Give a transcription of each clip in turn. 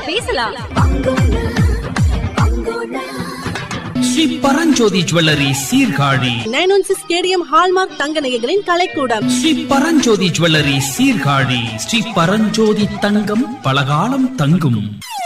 பேசலாம் Shri Paranjothi jewellery Sirkazhi nine one six stadium hallmark தங்க நகைகளின் கலைக்கூடம் ஸ்ரீ பரஞ்சோதி ஜுவல்லரி சீர்காழி ஸ்ரீ பரஞ்சோதி தங்கம் பலகாலம் தங்கும்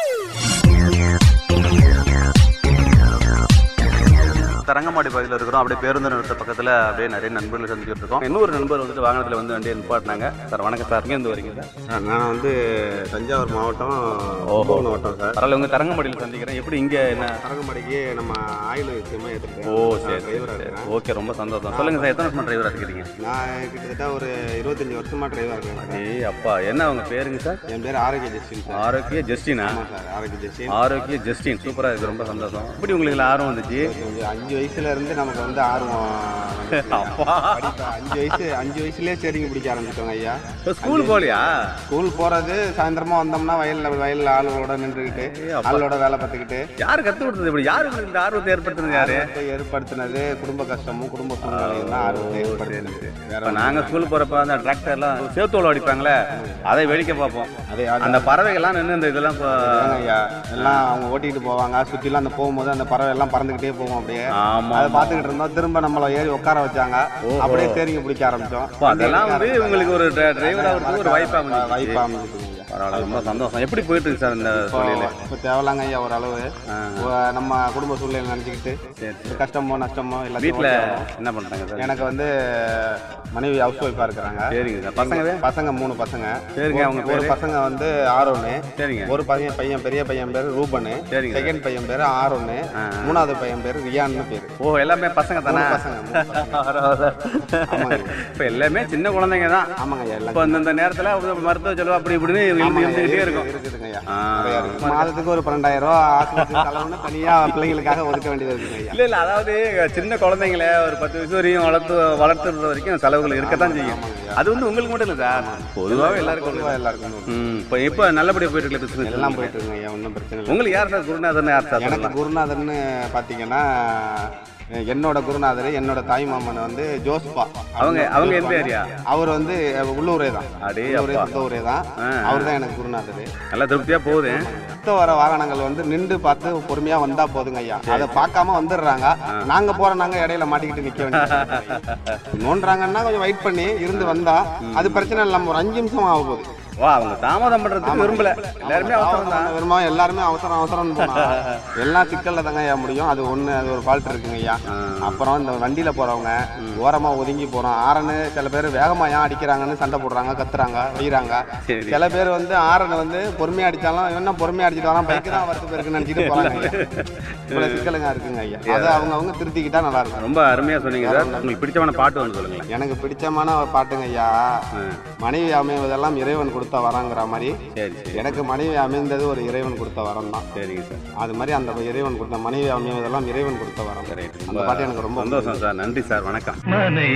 தரங்கம்பாடி பகுதியில் இருக்கிறோம் அப்படியே பேருந்து நிறுத்த பக்கத்தில் அப்படியே நிறைய நண்பர்கள் சந்திச்சுட்டு இருக்கோம் இன்னொரு நண்பர் வந்துட்டு வாகனத்தில் வந்து வண்டியை நிப்பாட்டினாங்க சார் வணக்கம் சார் இருந்து வரீங்க சார் சார், நான் வந்து தஞ்சாவூர் மாவட்டம் கும்பகோணம் மாவட்டம் சார் பரவாயில்ல உங்க தரங்கம்பாடியில் சந்திக்கிறேன் எப்படி இங்கே என்ன அரங்கமடிக்கு நம்ம ஆயில் விஷயமா எடுத்துருக்கேன் ஓ சரி சரி டிரைவராக சரி இருக்கேன் ஓகே ரொம்ப சந்தோஷம் சொல்லுங்க சார் எத்தனை வருஷமா டிரைவராக இருக்கிறீங்க நான் கிட்டத்தட்ட ஒரு இருபத்தஞ்சி வருஷமா டிரைவராக இருக்கேன் சார். ஏய் அப்பா என்ன உங்க பேருங்க சார் என் பேர் ஆரோக்கிய ஜஸ்டின் சார் ஆரோக்கிய ஜஸ்டினா ஆமாம் sir Arokya Justin Arokya Justin சூப்பராக இருக்கு ரொம்ப சந்தோஷம் எப்படி உங்களுக்கு இதுல ஆர்வம் வந்துச்சு கொஞ்சம் அஞ்சு வயசுல இருந்து நமக்கு வந்து ஆர்வம் வந்துச்சு. அப்பா படிப்ப அஞ்சு வயசு அஞ்சு வயசுலயே ஸ்டேரிங் பிடிக்க ஆரம்பிச்சிட்டோங்க ஐயா இப்போ ஸ்கூல் போகலையா ஸ்கூல் போறது சாயந்தரமா வந்தோம்னா வயல்ல வயல்ல ஆளுகளோட நின்றுக்கிட்டு ஆளோட வேலை பார்த்துக்கிட்டு யார் கத்து கொடுத்தது இப்படி யாரு உங்களுக்கு இந்த ஆர்வத்தை ஏற்படுத்துனது யாரு ஆர்வத்தை ஏற்படுத்தினது குடும்ப கஷ்டமும் குடும்ப சூழ்நிலையும் தான் ஆர்வத்தை ஏற்படுத்தினது வேற இப்போ நாங்கள் ஸ்கூல் போகிறப்ப அந்த டிராக்டர்லாம் சேத்தோல் அடிப்பாங்களே அதை வேடிக்கை பார்ப்போம் அதே அது அந்த பறவைகள்லாம் நின்று இந்த இதெல்லாம் இப்போ ஆமாங்க ஐயா எல்லாம் அவங்க ஓட்டிட்டு போவாங்க சுற்றிலாம் அந்த போகும்போது அந்த பறவை எல்லாம் பறந்துக்கிட்டே போகும் அப்படியே ஆமா அதை பார்த்துக்கிட்டு இருந்தோம் திரும்ப நம்மள ஏறி உட்கார வச்சாங்க அப்படியே ஸ்டேரிங் பிடிக்க ஆரம்பிச்சோம் அப்போ அதெல்லாம் வந்து உங்களுக்கு ஒரு டிரைவர் ஆகிறதுக்கு ஒரு வாய்ப்பாக அமைஞ்சிச்சு. வாய்ப்பா அமைஞ்சிருக்குங்க ஐயா பரவாயில்ல ரொம்ப சந்தோஷம் எப்படி போயிட்டு இருக்கு சார் இந்த தொழில் இப்போ தேவலாங்க ஐயா ஓரளவு ஒ- நம்ம குடும்ப சூழ்நிலை நினச்சிக்கிட்டு சரி கஷ்டமோ நஷ்டமோ எல்லாத்தையும் வீட்டில் ஓட்டி ஆகணும். என்ன பண்ணுறாங்க சார் எனக்கு வந்து மனைவி ஹவுஸ் ஒய்ஃபாக இருக்கிறாங்க சரிங்க சார் பசங்க பசங்க மூணு பசங்க சரிங்க அவங்க ஒரு பேர் பசங்க வந்து ஆரோன்னு சரிங்க ஒரு பையன் பையன் பெரிய பையன் பேர் ரூபனு சரிங்க செகண்ட் பையன் பேர் ஆரோன்னு மூணாவது பையன் பேர் ரியான்னு பேர் ஓ எல்லாமே பசங்க தானே மூணு பசங்க மூணு பசங்க. ஆமாங்க. இப்போ எல்லாமே சின்ன குழந்தைங்க தான் ஆமாங்க ஐயா எல்லாம் இப்போ அந்தந்த நேரத்தில் மருத்துவ செலவு அப்படி இப்படின்னு இருந்து- ஆமாங்க, இருந்துகிட்டே இருக்கு- இருக்கும் இருக்குதுங்க ஐயா ஆ. நிறையா இருக்கு. மாதத்துக்கு ஒரு பன்னெண்டாயிரம் ரூபா ஆஸ்பத்திரி செலவுன்னு தனியா பிள்ளைங்களுக்காக ஒதுக்க வேண்டியது இருக்குங்க ஐயா இல்ல இல்ல அதாவது சின்ன குழந்தைங்கள ஒரு பத்து வயசு வரையும் வளர்த்து வளர்த்துற வரைக்கும் செலவுகள் இருக்கத்தான் செய்யும் ஆமாங்க. அது வந்து உங்களுக்கு மட்டும் இல்ல சார் பொதுவாகவே எல்லாருக்கும் பொதுவா எல்லாருக்கும் உண்டு. ம் இப்போ இப்போ நல்லபடியா போயிட்டு இருக்கு பிசினஸ் எல்லாம் போயிட்டு இருக்குங்க ஐயா ஒன்றும் பிரச்சனை இல்லை உங்களுக்கு யார் சார் குருநாதன் யார் சார் எனக்கு சொல்லலாம்? குருநாதர்னு பார்த்தீங்கன்னா என்னோட குருநாதர் என்னோட தாய் மாமன் வந்து ஜோஸ்பா அவங்க அவங்க எந்த ஏரியா அவர் வந்து உள்ளூரே தான் அடே உள்ளூரே அப்பா. சொந்த ஊரே தான் ஆ. அவர் தான் எனக்கு குருநாதர் நல்லா திருப்தியா போகுது சுத்த வர வாகனங்கள் வந்து நின்று பார்த்து பொறுமையா வந்தா போதுங்க ஐயா அதை பார்க்காம வந்துடுறாங்க நாங்க போற நாங்க இடையில மாட்டிக்கிட்டு நிக்க வேண்டியது நோண்டுறாங்கன்னா கொஞ்சம் வெயிட் பண்ணி இருந்து வந்தா அது பிரச்சனை இல்லை நம்ம ஒரு அஞ்சு நிமிஷம் ஆக போகுது வா அவங்க தாமதம் பண்றதுக்கு விரும்பல எல்லாருமே அவசரம் தான் விரும்ப எல்லாருமே அவசரம் அவசரம்னு போனா எல்லாம் சிக்கல்ல தாங்க ஐயா முடியும் அது ஒண்ணு அது ஒரு ஃபால்ட் இருக்குங்க ஐயா அப்புறம் இந்த வண்டியில போறவங்க ஓரமா ஒதுங்கி போறோம் ஆரனு சில பேர் வேகமா ஏன் அடிக்கிறாங்கன்னு சண்டை போடுறாங்க கத்துறாங்க வைறாங்க சரி. சில பேர் வந்து ஆரனை வந்து பொறுமையா அடிச்சாலும் என்ன பொறுமையா அடிச்சிட்டு வரான் பைக்கு தான் வரத்து பேருக்கு நினைச்சிட்டு போறாங்க ஐயா இவ்வளவு சிக்கலுங்க இருக்குங்க ஐயா அதை அவங்க அவங்க திருத்திக்கிட்டா நல்லா இருக்கும் ரொம்ப அருமையா சொன்னீங்க சார் உங்களுக்கு பிடிச்சமான பாட்டு வந்து சொல்லுங்களேன் எனக்கு பிடிச்சமான ஒரு பாட்டுங்க ஐயா மனைவி அமைவதெல்லாம் இறைவன் கொடுத்த வரங்கிற மாதிரி சரி சரி எனக்கு மனைவி அமைந்தது ஒரு இறைவன் கொடுத்த வரம் தான் சரிங்க சார் அது மாதிரி அந்த இறைவன் கொடுத்த மனைவி அமைவதெல்லாம் இறைவன் கொடுத்த வரம் ரைட் அந்த பாட்டு எனக்கு ரொம்ப சந்தோஷம் சார் நன்றி சார் வணக்கம்